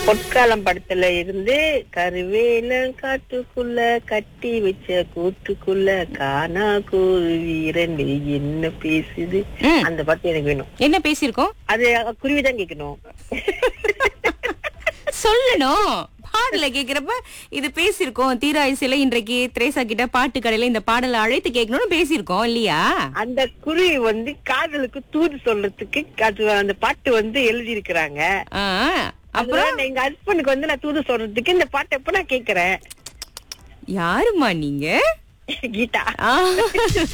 பொற்காலம் படத்துல இருந்து கருவேலம் காட்டுக்குள்ள கட்டி வச்ச கூட்டுக்குள்ள காணா குருவி இரண்டு என்ன பேசுது ம். அந்த பாட்டு எனக்கு வேணும் என்ன பேசியிருக்கோம் அது குருவிதான் கேட்கணும் சொல்லணும் பாடல கேக்குறப்ப இது பேசியிருக்கோம் தீராயுசில இன்றைக்கு திரேசா கிட்ட பாட்டு கடையில இந்த பாடலை அழைத்து கேட்கணும்னு பேசியிருக்கோம் இல்லையா அந்த குருவி வந்து காதலுக்கு தூது சொல்றதுக்கு அது அந்த பாட்டு வந்து எழுதி இருக்கிறாங்க ஆ, அப்புறம் அப்புறம் எங்க ஹஸ்பண்டுக்கு வந்து நான் தூது சொல்றதுக்கு இந்த பாட்டை எப்ப நான் கேக்குறேன் யாருமா நீங்க கீதா ஆ,